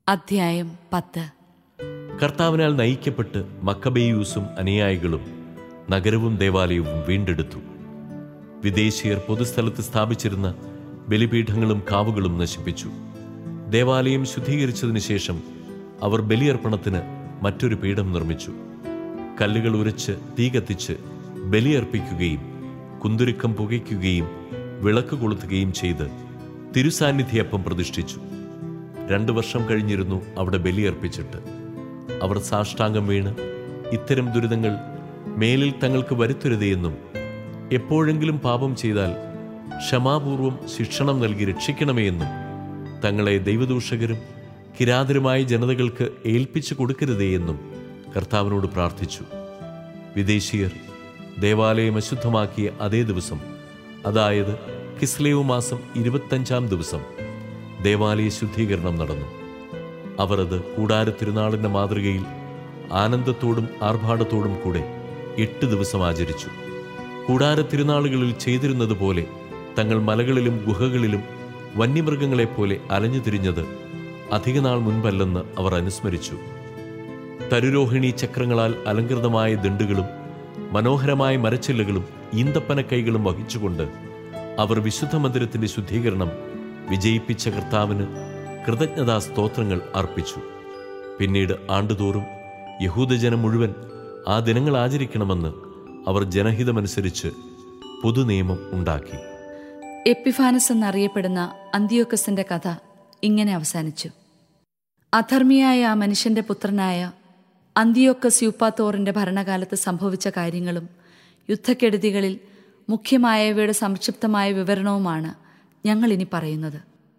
അധ്യായം പത്ത് കർത്താവിനാൽ നയിക്കപ്പെട്ട് മക്കബേയൂസും അനുയായികളും നഗരവും ദേവാലയവും വീണ്ടെടുത്തു വിദേശീയർ പൊതുസ്ഥലത്ത് സ്ഥാപിച്ചിരുന്ന ബലിപീഠങ്ങളും കാവുകളും നശിപ്പിച്ചു ദേവാലയം ശുദ്ധീകരിച്ചതിനു ശേഷം അവർ ബലിയർപ്പണത്തിന് മറ്റൊരു പീഠം നിർമ്മിച്ചു കല്ലുകൾ ഉരച്ച് തീ കത്തിച്ച് ബലിയർപ്പിക്കുകയും കുന്തുരുക്കം പുകയ്ക്കുകയും വിളക്ക് കൊളുത്തുകയും ചെയ്ത് തിരുസാന്നിധ്യപ്പം പ്രതിഷ്ഠിച്ചു രണ്ടു വർഷം കഴിഞ്ഞിരുന്നു അവിടെ ബലിയർപ്പിച്ചിട്ട് അവർ സാഷ്ടാംഗം വീണ് ഇത്തരം ദുരിതങ്ങൾ മേലിൽ തങ്ങൾക്ക് വരുത്തരുതേയെന്നും എപ്പോഴെങ്കിലും പാപം ചെയ്താൽ ക്ഷമാപൂർവം ശിക്ഷണം നൽകി രക്ഷിക്കണമേ എന്നും തങ്ങളെ ദൈവദൂഷകരും കിരാതരുമായ ജനതകൾക്ക് ഏൽപ്പിച്ചു കൊടുക്കരുതേ എന്നും കർത്താവിനോട് പ്രാർത്ഥിച്ചു വിദേശീയർ ദേവാലയം അശുദ്ധമാക്കിയ അതേ ദിവസം അതായത് കിസ്ലേവ് മാസം ഇരുപത്തഞ്ചാം ദിവസം ദേവാലയ ശുദ്ധീകരണം നടന്നു അവർ അത് കൂടാര തിരുനാളിന്റെ മാതൃകയിൽ ആനന്ദത്തോടും ആർഭാടത്തോടും കൂടെ എട്ട് ദിവസം ആചരിച്ചു കൂടാര തിരുനാളുകളിൽ ചെയ്തിരുന്നത് പോലെ തങ്ങൾ മലകളിലും ഗുഹകളിലും വന്യമൃഗങ്ങളെപ്പോലെ അലഞ്ഞു തിരിഞ്ഞത് അധികനാൾ മുൻപല്ലെന്ന് അവർ അനുസ്മരിച്ചു തരുരോഹിണി ചക്രങ്ങളാൽ അലങ്കൃതമായ ദണ്ടുകളും മനോഹരമായ മരച്ചില്ലകളും ഈന്തപ്പന കൈകളും വഹിച്ചുകൊണ്ട് അവർ വിശുദ്ധ മന്ദിരത്തിന്റെ ശുദ്ധീകരണം വിജയിപ്പിച്ച കർത്താവിന് കൃതജ്ഞതാ സ്തോത്രങ്ങൾ അർപ്പിച്ചു പിന്നീട് ആണ്ടുതോറും യഹൂദജനം മുഴുവൻ ആ ദിനങ്ങൾ ആചരിക്കണമെന്ന് അവർ ജനഹിതമനുസരിച്ച് പൊതുനിയമം ഉണ്ടാക്കി എപ്പിഫാനസ് എന്നറിയപ്പെടുന്ന അന്തിയോക്കസിന്റെ കഥ ഇങ്ങനെ അവസാനിച്ചു അധർമ്മിയായ ആ മനുഷ്യന്റെ പുത്രനായ അന്തിയോക്കസ് യൂപ്പാത്തോറിന്റെ ഭരണകാലത്ത് സംഭവിച്ച കാര്യങ്ങളും യുദ്ധക്കെടുതികളിൽ മുഖ്യമായവയുടെ സംക്ഷിപ്തമായ വിവരണവുമാണ് ഞങ്ങൾ ഇനി പറയുന്നത്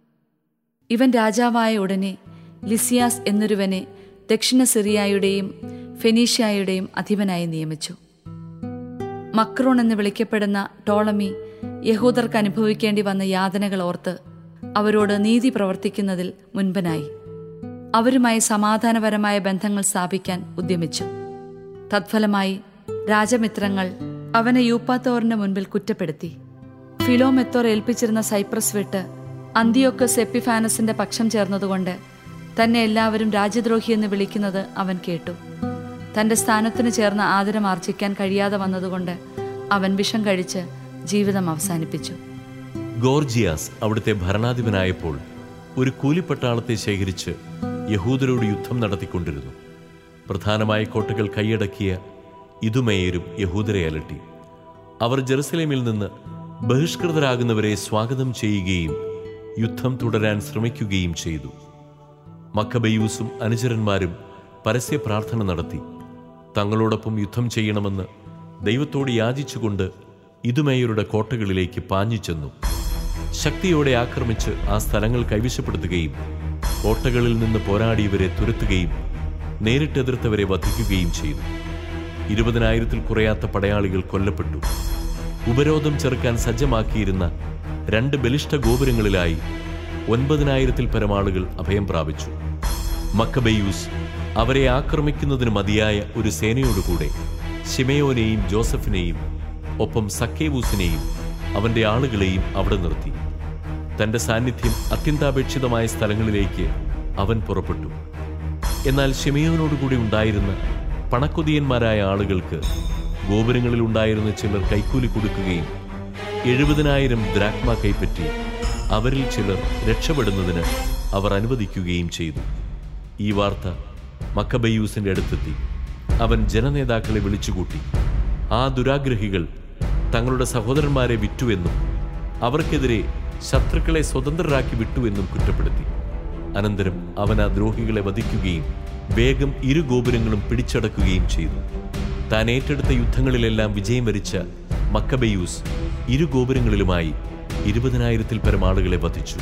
ഇവൻ രാജാവായ ഉടനെ ലിസിയാസ് എന്നൊരുവനെ ദക്ഷിണ സിറിയായുടെയും ഫെനീഷ്യായുടെയും അധിപനായി നിയമിച്ചു മക്രോൺ എന്ന് വിളിക്കപ്പെടുന്ന ടോളമി യഹൂദർക്ക് അനുഭവിക്കേണ്ടി വന്ന യാതനകൾ ഓർത്ത് അവരോട് നീതി പ്രവർത്തിക്കുന്നതിൽ മുൻപനായി അവരുമായി സമാധാനപരമായ ബന്ധങ്ങൾ സ്ഥാപിക്കാൻ ഉദ്യമിച്ചു തത്ഫലമായി രാജമിത്രങ്ങൾ അവനെ യൂപ്പാത്തോറിന്റെ മുൻപിൽ കുറ്റപ്പെടുത്തി ഫിലോമെത്തോർ ഏൽപ്പിച്ചിരുന്ന സൈപ്രസ് വിട്ട് അന്തിയോക്കസ് എപ്പിഫാനസിന്റെ പക്ഷം ചേർന്നതുകൊണ്ട് തന്നെ എല്ലാവരും രാജ്യദ്രോഹി എന്ന് വിളിക്കുന്നത് അവൻ കേട്ടു തന്റെ സ്ഥാനത്തിന് ചേർന്ന ആദരം ആർജിക്കാൻ കഴിയാതെ വന്നതുകൊണ്ട് അവൻ വിഷം കഴിച്ച് ജീവിതം അവസാനിപ്പിച്ചു ഗോർജിയാസ് അവിടുത്തെ ഭരണാധിപനായപ്പോൾ ഒരു കൂലിപ്പട്ടാളത്തെ ശേഖരിച്ച് യഹൂദരോട് യുദ്ധം നടത്തിക്കൊണ്ടിരുന്നു പ്രധാനമായ കോട്ടകൾ കൈയടക്കിയ ഇതുമേയരും യഹൂദരെ അലട്ടി അവർ ജെറുസലേമിൽ നിന്ന് ബഹിഷ്കൃതരാകുന്നവരെ സ്വാഗതം ചെയ്യുകയും യുദ്ധം തുടരാൻ ശ്രമിക്കുകയും ചെയ്തു മക്കബയൂസും അനുചരന്മാരും പരസ്യ പ്രാർത്ഥന നടത്തി തങ്ങളോടൊപ്പം യുദ്ധം ചെയ്യണമെന്ന് ദൈവത്തോട് യാചിച്ചുകൊണ്ട് ഇതുമേയരുടെ കോട്ടകളിലേക്ക് പാഞ്ഞു ചെന്നു ശക്തിയോടെ ആക്രമിച്ച് ആ സ്ഥലങ്ങൾ കൈവശപ്പെടുത്തുകയും കോട്ടകളിൽ നിന്ന് പോരാടിയവരെ തുരത്തുകയും നേരിട്ടെതിർത്തവരെ വധിക്കുകയും ചെയ്തു ഇരുപതിനായിരത്തിൽ കുറയാത്ത പടയാളികൾ കൊല്ലപ്പെട്ടു ഉപരോധം ചെറുക്കാൻ സജ്ജമാക്കിയിരുന്ന രണ്ട് ബലിഷ്ഠ ഗോപുരങ്ങളിലായി ഒൻപതിനായിരത്തിൽ പരം ആളുകൾ അഭയം പ്രാപിച്ചു മക്കബയൂസ് അവരെ ആക്രമിക്കുന്നതിന് മതിയായ ഒരു സേനയോടുകൂടെ ഷിമയോനെയും ജോസഫിനെയും ഒപ്പം സക്കേവൂസിനെയും അവന്റെ ആളുകളെയും അവിടെ നിർത്തി തന്റെ സാന്നിധ്യം അത്യന്താപേക്ഷിതമായ സ്ഥലങ്ങളിലേക്ക് അവൻ പുറപ്പെട്ടു എന്നാൽ ഷിമയോനോടുകൂടി ഉണ്ടായിരുന്ന പണക്കൊതിയന്മാരായ ആളുകൾക്ക് ഗോപുരങ്ങളിൽ ഉണ്ടായിരുന്ന ചിലർ കൈക്കൂലി കൊടുക്കുകയും എഴുപതിനായിരം ദ്രാക്മ കൈപ്പറ്റി അവരിൽ ചിലർ രക്ഷപ്പെടുന്നതിന് അവർ അനുവദിക്കുകയും ചെയ്തു ഈ വാർത്ത മക്കബയൂസിന്റെ അടുത്തെത്തി അവൻ ജനനേതാക്കളെ വിളിച്ചുകൂട്ടി ആ ദുരാഗ്രഹികൾ തങ്ങളുടെ സഹോദരന്മാരെ വിറ്റുവെന്നും അവർക്കെതിരെ ശത്രുക്കളെ സ്വതന്ത്രരാക്കി വിട്ടുവെന്നും കുറ്റപ്പെടുത്തി അനന്തരം അവൻ ആ ദ്രോഹികളെ വധിക്കുകയും വേഗം ഇരു ഗോപുരങ്ങളും പിടിച്ചടക്കുകയും ചെയ്തു താൻ ഏറ്റെടുത്ത യുദ്ധങ്ങളിലെല്ലാം വിജയം വരിച്ച മക്കബയൂസ് ഇരു ഗോപുരങ്ങളിലുമായി ഇരുപതിനായിരത്തിൽ പരം ആളുകളെ വധിച്ചു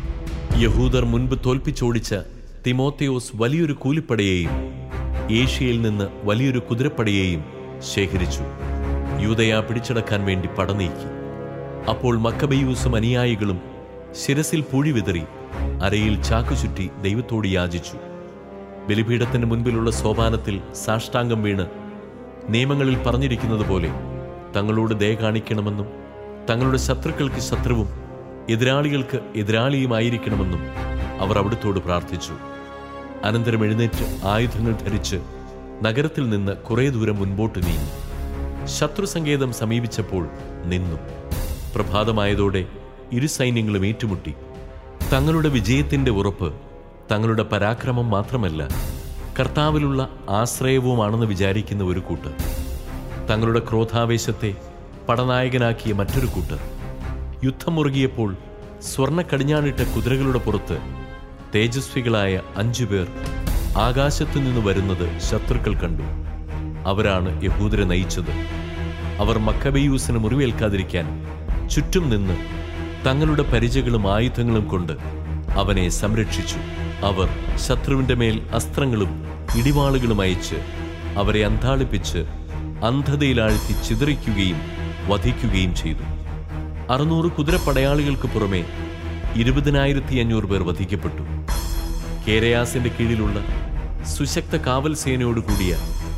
യഹൂദർ മുൻപ് തോൽപ്പിച്ചോടിച്ച തിമോത്തയോസ് വലിയൊരു കൂലിപ്പടയെയും ഏഷ്യയിൽ നിന്ന് വലിയൊരു കുതിരപ്പടയെയും ശേഖരിച്ചു യൂതയ പിടിച്ചടക്കാൻ വേണ്ടി പടനീക്കി അപ്പോൾ മക്കബയൂസും അനുയായികളും ശിരസിൽ പൂഴി വിതറി അരയിൽ ചാക്കുചുറ്റി ദൈവത്തോട് യാചിച്ചു ബലിപീഠത്തിന് മുൻപിലുള്ള സോപാനത്തിൽ സാഷ്ടാംഗം വീണ് നിയമങ്ങളിൽ പറഞ്ഞിരിക്കുന്നത് പോലെ തങ്ങളോട് ദയ കാണിക്കണമെന്നും തങ്ങളുടെ ശത്രുക്കൾക്ക് ശത്രുവും എതിരാളികൾക്ക് എതിരാളിയുമായിരിക്കണമെന്നും അവർ അവിടുത്തോട് പ്രാർത്ഥിച്ചു അനന്തരം എഴുന്നേറ്റ് ആയുധങ്ങൾ ധരിച്ച് നഗരത്തിൽ നിന്ന് കുറേ ദൂരം മുൻപോട്ട് നീങ്ങി ശത്രുസങ്കേതം സമീപിച്ചപ്പോൾ നിന്നു പ്രഭാതമായതോടെ ഇരു സൈന്യങ്ങളും ഏറ്റുമുട്ടി തങ്ങളുടെ വിജയത്തിന്റെ ഉറപ്പ് തങ്ങളുടെ പരാക്രമം മാത്രമല്ല കർത്താവിലുള്ള ആശ്രയവുമാണെന്ന് വിചാരിക്കുന്ന ഒരു കൂട്ടർ തങ്ങളുടെ ക്രോധാവേശത്തെ പടനായകനാക്കിയ മറ്റൊരു കൂട്ടർ യുദ്ധം മുറുകിയപ്പോൾ സ്വർണ്ണ കടിഞ്ഞാണിട്ട കുതിരകളുടെ പുറത്ത് തേജസ്വികളായ അഞ്ചുപേർ ആകാശത്തു നിന്ന് വരുന്നത് ശത്രുക്കൾ കണ്ടു അവരാണ് യഹൂദരെ നയിച്ചത് അവർ മക്കബയൂസിന് മുറിവേൽക്കാതിരിക്കാൻ ചുറ്റും നിന്ന് തങ്ങളുടെ പരിചകളും ആയുധങ്ങളും കൊണ്ട് അവനെ സംരക്ഷിച്ചു അവർ ശത്രുവിന്റെ മേൽ അസ്ത്രങ്ങളും ഇടിവാളുകളും അയച്ച് അവരെ അന്താളിപ്പിച്ച് അന്ധതയിലാഴ്ത്തി ചിതറിക്കുകയും വധിക്കുകയും ചെയ്തു അറുന്നൂറ് കുതിരപ്പടയാളികൾക്ക് പുറമെ ഇരുപതിനായിരത്തി അഞ്ഞൂറ് പേർ വധിക്കപ്പെട്ടു കേരയാസിന്റെ കീഴിലുള്ള സുശക്ത കാവൽ സേനയോട് കൂടിയ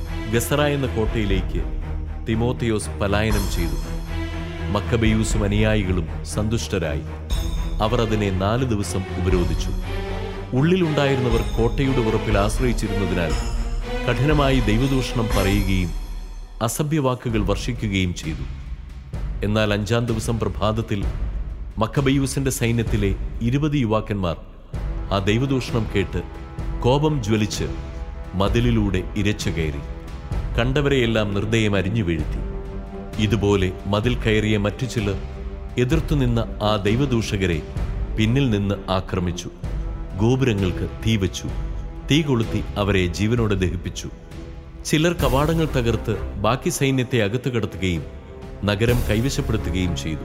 ഗസറ എന്ന കോട്ടയിലേക്ക് തിമോത്തിയോസ് പലായനം ചെയ്തു മക്കബയൂസും അനുയായികളും സന്തുഷ്ടരായി അവർ അതിനെ നാല് ദിവസം ഉപരോധിച്ചു ഉള്ളിലുണ്ടായിരുന്നവർ കോട്ടയുടെ ഉറപ്പിൽ ആശ്രയിച്ചിരുന്നതിനാൽ കഠിനമായി ദൈവദൂഷണം പറയുകയും അസഭ്യവാക്കുകൾ വർഷിക്കുകയും ചെയ്തു എന്നാൽ അഞ്ചാം ദിവസം പ്രഭാതത്തിൽ മക്കബയൂസിന്റെ സൈന്യത്തിലെ ഇരുപത് യുവാക്കന്മാർ ആ ദൈവദൂഷണം കേട്ട് കോപം ജ്വലിച്ച് മതിലിലൂടെ ഇരച്ചു കയറി കണ്ടവരെയെല്ലാം നിർദ്ദയം അരിഞ്ഞു വീഴ്ത്തി ഇതുപോലെ മതിൽ കയറിയ മറ്റു ചിലർ എതിർത്തുനിന്ന ആ ദൈവദൂഷകരെ പിന്നിൽ നിന്ന് ആക്രമിച്ചു ഗോപുരങ്ങൾക്ക് തീ വച്ചു തീ കൊളുത്തി അവരെ ജീവനോടെ ദഹിപ്പിച്ചു ചിലർ കവാടങ്ങൾ തകർത്ത് ബാക്കി സൈന്യത്തെ അകത്തു കടത്തുകയും നഗരം കൈവശപ്പെടുത്തുകയും ചെയ്തു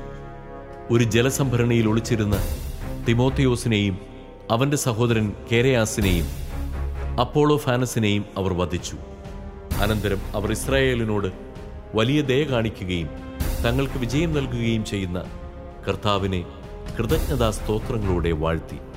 ഒരു ജലസംഭരണിയിൽ ഒളിച്ചിരുന്ന തിമോത്തിയോസിനെയും അവന്റെ സഹോദരൻ കേരയാസിനെയും അപ്പോളോ ഫാനസിനെയും അവർ വധിച്ചു അനന്തരം അവർ ഇസ്രായേലിനോട് വലിയ ദയ കാണിക്കുകയും തങ്ങൾക്ക് വിജയം നൽകുകയും ചെയ്യുന്ന കർത്താവിനെ കൃതജ്ഞതാ സ്തോത്രങ്ങളോടെ വാഴ്ത്തി